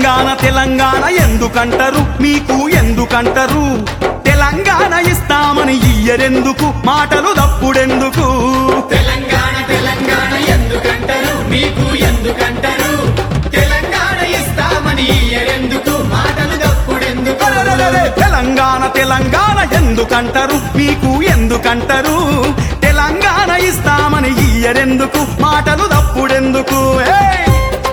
తెలంగాణ తెలంగాణ ఎందుకంటారు మీకు ఎందుకంటారు తెలంగాణ ఇస్తామని ఇయ్యరెందుకు మాటలు తప్పుడెందుకు తెలంగాణ తెలంగాణ ఎందుకంటారు మీకు ఎందుకంటారు తెలంగాణ ఇస్తామని ఎరెందుకు మాటలు తప్పుడెందుకు అరెరెరెరె! తెలంగాణ తెలంగాణ ఎందుకంటారు మీకు ఎందుకంటారు తెలంగాణ ఇస్తామని ఇయ్యరెందుకు మాటలు తప్పుడెందుకు ఏయ్!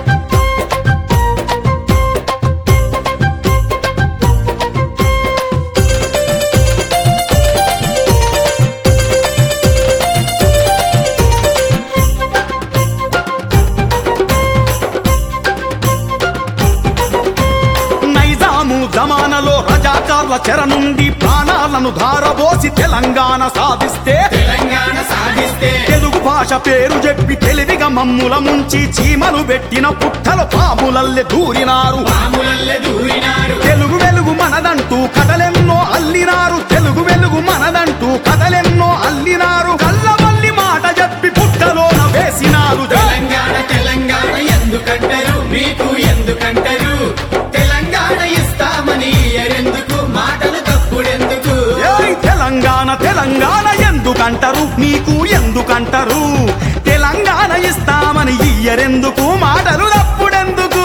నైజాము జమానలో రజాకార్ల చెర నుండి ప్రాణాలను ధారబోసి తెలంగాణ సాధిస్తే తెలంగాణ సాధిస్తే తెలుగు భాష పేరు చెప్పి తెలివిగా మమ్ముల ముంచి చీమలు పెట్టిన పుట్టలు పాములల్లె దూరినారు పాములల్లె దూరినారు తెలుగు వెలుగు మనదంటూ కథలెన్నో అల్లినారు తెలుగు వెలుగు మనదంటూ కథలెన్నో అల్లినారు కళ్ళవల్లి మాట చెప్పి పుట్టలోన వేసినారు తెలంగాణ తెలంగాణ ఎందుకంటారు మీకు ఎందుకంటారు తెలంగాణ ఇస్తామని ఎరెందుకు మాటలు తప్పుడెందుకు ఏయ్ తెలంగాణ తెలంగాణ ఎందుకంటారు మీకు ఎందుకంటారు తెలంగాణ ఇస్తామని ఇయ్యరెందుకు మాటలు తప్పుడెందుకు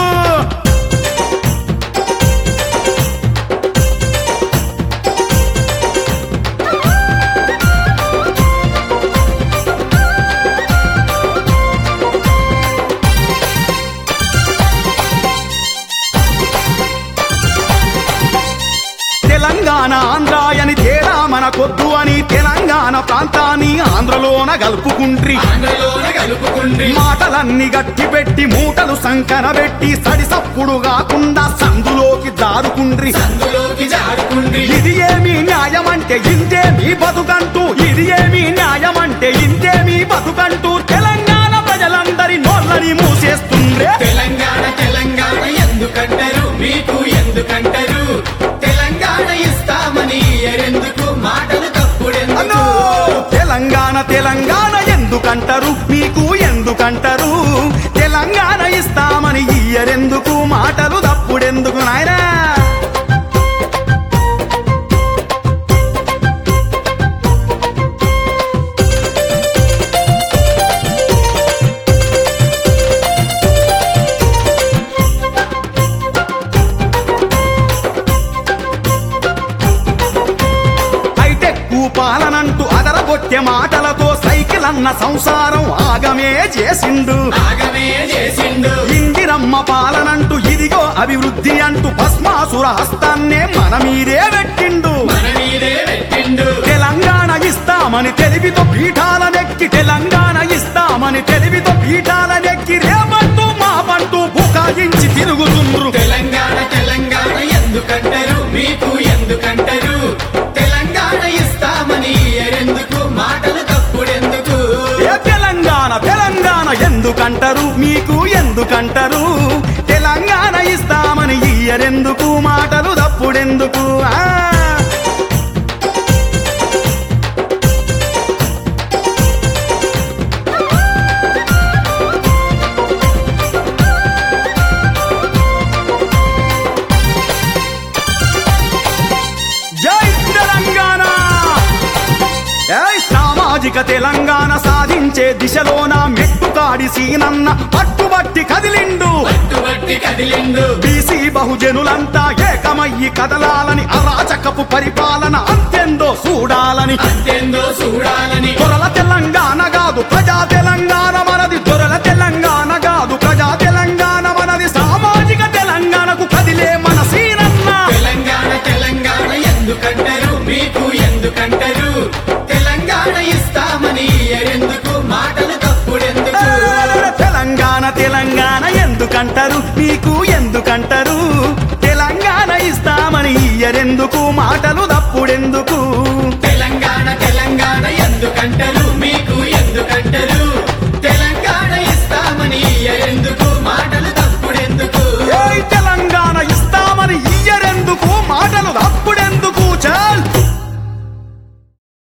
తెలంగాణ ఆంధ్రాయని తేడా మనకొద్దు అని తెలంగాణ ప్రాంతాన్ని ఆంధ్రలోన గలుపుకుంట్రి ఆంధ్రలోన కలుపుకుండ్రి మాటలన్నీ గట్టి పెట్టి మూటలు సంకన పెట్టి సడిసప్పుడు కాకుండా సందులోకి దారుకుండ్రి అందులోకి జారుకుండ్రి ఇది ఏమి న్యాయమంటే ఇంతే మీ బతుకంటూ ఇది ఏమి న్యాయమంటే ఇంతే మీ బతుకంటూ తెలంగాణ ప్రజలందరి నోళ్ళని మూసేస్తుండ్రే తెలంగాణ తెలంగాణ ఎందుకంటారు మీకు ఎందుకంటారు తెలంగాణ ఇస్తామని ఎరెందుకు మాటలు తప్పుడెందుకు అన్నో! తెలంగాణ తెలంగాణ ఎందుకంటారు మీకు ఎందుకంటారు తెలంగాణ ఇస్తామని ఇయ్యరెందుకు మాటలు తప్పుడెందుకు నాయనా హైటెక్ పాలనంటూ అదరగొట్టె మాటలతో సైకిల్ అన్న సంసారం ఆగమే చేసిండు ఆగమే చేసిండు ఇందిరమ్మ పాలనంటూ ఇదిగో అభివృద్ధి అంటూ భస్మాసుర హస్తాన్నే మన మీదే పెట్టిండు మన మీదే పెట్టిండు తెలంగాణ ఇస్తామని తెలివితో పీఠాలనెక్కి తెలంగాణ ఇస్తామని తెలివితో పీఠాలనెక్కి రేపంటూ మాపంటూ బుకాయించి తిరుగుతుండ్రు తెలంగాణ తెలంగాణ ఎందుకంటారు మీకు ఎందుకంటారు తెలంగాణ ఇస్తామని ఎరెందుకు మాటలు తప్పుడెందుకు ఏ తెలంగాణ తెలంగాణ ఎందుకంటారు మీకు ఎందుకంటారు తెలంగాణ ఇస్తామని ఇయ్యరెందుకు మాటలు తప్పుడెందుకు ఆ జై తెలంగాణ ఏయ్ సామాజిక తెలంగాణ సాధించే దిశలోన మెట్టుకాడి సీనన్న పట్టుబట్టి కదిలిండు పట్టుబట్టి కదిలిండు బీసీ బహుజనులంతా ఏకమయ్యి కదలాలని అరాచకపు పరిపాలన అంతెందో చూడాలని అంతేందో చూడాలని దొరల తెలంగాణ కాదు ప్రజా తెలంగాణ మనది దొరల తెలంగాణ కాదు ప్రజా తెలంగాణ మనది సామాజిక తెలంగాణకు కదిలే మన సీనన్న తెలంగాణ తెలంగాణ ఎందుకంటారు మీకు ఎందుకంటారు తెలంగాణ ఇస్తామని ఎరెందుకు మాటలు తప్పుడెందుకు తెలంగాణ తెలంగాణ ఎందుకంటారు మీకు ఎందుకంటారు తెలంగాణ ఇస్తామని ఇయ్యరెందుకు మాటలు తప్పుడెందుకు